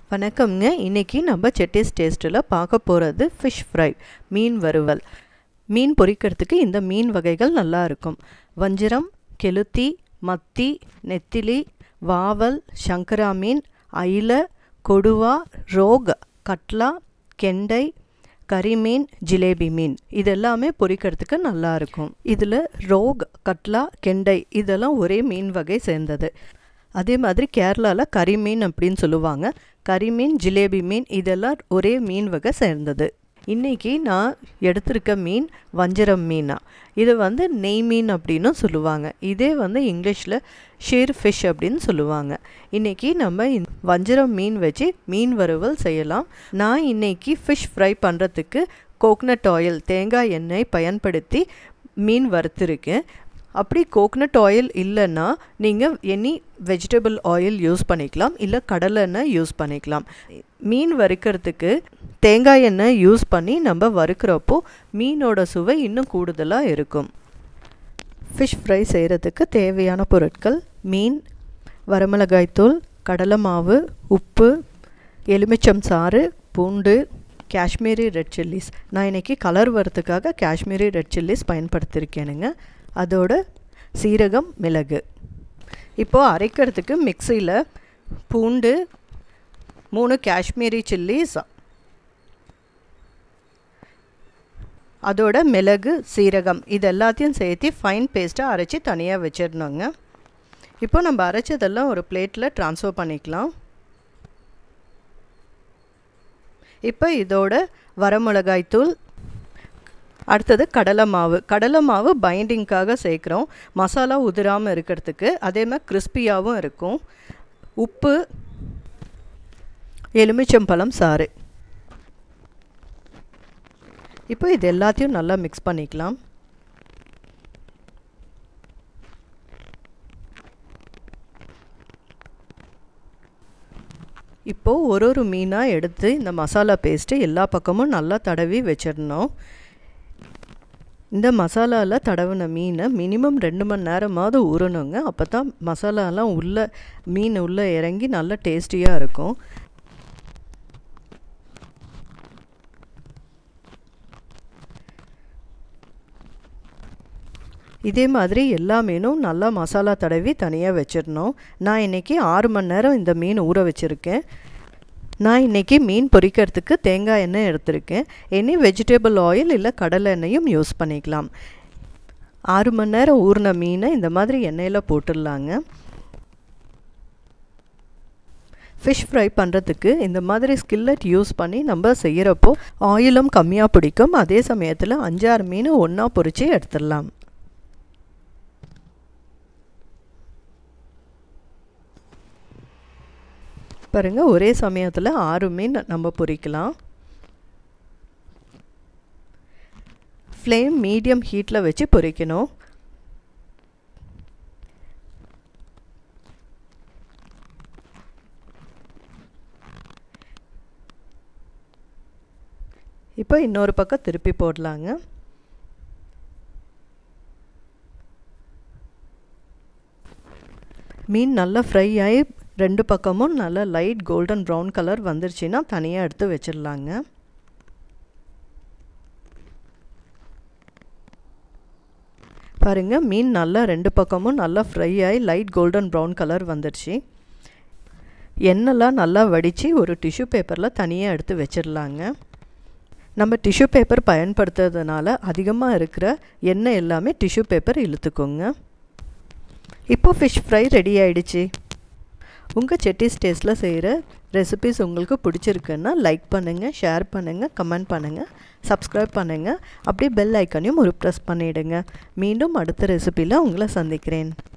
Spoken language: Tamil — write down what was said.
வணக்கம்ங்க இன்றைக்கி நம்ம செட்டிஸ் டேஸ்ட்டில் பார்க்க போகிறது ஃபிஷ் ஃப்ரை மீன் வறுவல் மீன் பொரிக்கிறதுக்கு இந்த மீன் வகைகள் நல்லா இருக்கும் வஞ்சிரம் கெளுத்தி மத்தி நெத்திலி வாவல் சங்கரா மீன் ஐல கொடுவா ரோக் கட்லா கெண்டை கரிமீன் ஜிலேபி மீன் இது எல்லாமே பொரிக்கிறதுக்கு நல்லா இருக்கும் இதில் ரோக் கட்லா கெண்டை இதெல்லாம் ஒரே மீன் வகை சேர்ந்தது அதே மாதிரி கேரளாவில் கரிமீன் அப்படின்னு சொல்லுவாங்க கரிமீன் ஜிலேபி மீன் இதெல்லாம் ஒரே மீன் வகை சேர்ந்தது இன்றைக்கி நான் எடுத்திருக்க மீன் வஞ்சரம் மீனா இது வந்து நெய் மீன் அப்படின்னு சொல்லுவாங்க இதே வந்து இங்கிலீஷில் ஷேர் ஃபிஷ் அப்படின்னு சொல்லுவாங்க இன்றைக்கி நம்ம வஞ்சரம் மீன் வச்சு மீன் வறுவல் செய்யலாம் நான் இன்றைக்கி ஃபிஷ் ஃப்ரை பண்ணுறதுக்கு கோக்னட் ஆயில் தேங்காய் எண்ணெய் பயன்படுத்தி மீன் வறுத்துருக்கேன் அப்படி கோகனட் ஆயில் இல்லைன்னா நீங்கள் எனி வெஜிடபிள் ஆயில் யூஸ் பண்ணிக்கலாம் இல்லை கடலை எண்ணெய் யூஸ் பண்ணிக்கலாம் மீன் வறுக்கிறதுக்கு தேங்காய் எண்ணெய் யூஸ் பண்ணி நம்ம வறுக்கிறப்போ மீனோட சுவை இன்னும் கூடுதலாக இருக்கும் ஃபிஷ் ஃப்ரை செய்கிறதுக்கு தேவையான பொருட்கள் மீன் வரமிளகாய்த்தூள் கடலை மாவு உப்பு எலுமிச்சம் சாறு பூண்டு காஷ்மீரி ரெட் சில்லிஸ் நான் இன்றைக்கி கலர் வரத்துக்காக காஷ்மீரி ரெட் சில்லிஸ் பயன்படுத்தியிருக்கேனுங்க அதோட சீரகம் மிளகு இப்போது அரைக்கிறதுக்கு மிக்சியில் பூண்டு மூணு காஷ்மீரி சில்லிஸ் அதோட மிளகு சீரகம் இது எல்லாத்தையும் சேர்த்து ஃபைன் பேஸ்ட்டாக அரைச்சி தனியாக வச்சிடணுங்க இப்போ நம்ம அரைச்சதெல்லாம் ஒரு பிளேட்டில் ட்ரான்ஸ்ஃபர் பண்ணிக்கலாம் இப்போ இதோட வரமிளகாய்த்தூள் அடுத்தது கடலை மாவு கடலை மாவு பைண்டிங்க்காக சேர்க்குறோம் மசாலா உதிராமல் இருக்கிறதுக்கு அதே மாதிரி கிறிஸ்பியாகவும் இருக்கும் உப்பு எலுமிச்சம்பழம் சாறு இப்போ இது எல்லாத்தையும் நல்லா மிக்ஸ் பண்ணிக்கலாம் இப்போது ஒரு ஒரு மீனாக எடுத்து இந்த மசாலா பேஸ்ட்டு எல்லா பக்கமும் நல்லா தடவி வச்சிடணும் இந்த மசாலாவில் தடவின மீனை மினிமம் ரெண்டு மணி நேரமாவது ஊறணுங்க அப்போ தான் மசாலாலாம் உள்ளே மீன் உள்ளே இறங்கி நல்லா டேஸ்டியாக இருக்கும் இதே மாதிரி எல்லா மீனும் நல்லா மசாலா தடவி தனியாக வச்சிடணும் நான் இன்றைக்கி ஆறு மணி நேரம் இந்த மீன் ஊற வச்சுருக்கேன் நான் இன்றைக்கி மீன் பொரிக்கிறதுக்கு தேங்காய் எண்ணெய் எடுத்திருக்கேன் எனி வெஜிடபிள் ஆயில் இல்லை கடலை எண்ணெயும் யூஸ் பண்ணிக்கலாம் ஆறு மணி நேரம் ஊறின மீனை இந்த மாதிரி எண்ணெயில் போட்டுடலாங்க ஃபிஷ் ஃப்ரை பண்ணுறதுக்கு இந்த மாதிரி ஸ்கில்லட் யூஸ் பண்ணி நம்ம செய்கிறப்போ ஆயிலும் கம்மியாக பிடிக்கும் அதே சமயத்தில் அஞ்சாறு மீன் ஒன்றா பொரித்து எடுத்துடலாம் பாருங்கள் ஒரே சமயத்தில் ஆறு மீன் நம்ம பொரிக்கலாம் ஃப்ளேம் மீடியம் ஹீட்டில் வச்சு பொரிக்கணும் இப்போ இன்னொரு பக்கம் திருப்பி போடலாங்க மீன் நல்லா ஃப்ரை ஆகி ரெண்டு பக்கமும் நல்லா லைட் கோல்டன் ப்ரௌன் கலர் வந்துருச்சுன்னா தனியாக எடுத்து வச்சிடலாங்க பாருங்கள் மீன் நல்லா ரெண்டு பக்கமும் நல்லா ஃப்ரை ஆகி லைட் கோல்டன் ப்ரௌன் கலர் வந்துடுச்சு எண்ணெய்லாம் நல்லா வடித்து ஒரு டிஷ்யூ பேப்பரில் தனியாக எடுத்து வச்சிடலாங்க நம்ம டிஷ்யூ பேப்பர் பயன்படுத்துறதுனால அதிகமாக இருக்கிற எண்ணெய் எல்லாமே டிஷ்யூ பேப்பர் இழுத்துக்கோங்க இப்போ ஃபிஷ் ஃப்ரை ரெடி ஆகிடுச்சு உங்கள் செட்டிஸ் டேஸ்ட்டில் செய்கிற ரெசிபிஸ் உங்களுக்கு பிடிச்சிருக்குன்னா லைக் பண்ணுங்கள் ஷேர் பண்ணுங்கள் கமெண்ட் பண்ணுங்கள் சப்ஸ்கிரைப் பண்ணுங்கள் அப்படியே பெல் ஐக்கனையும் ஒரு ப்ரெஸ் பண்ணிவிடுங்க மீண்டும் அடுத்த ரெசிபியில் உங்களை சந்திக்கிறேன்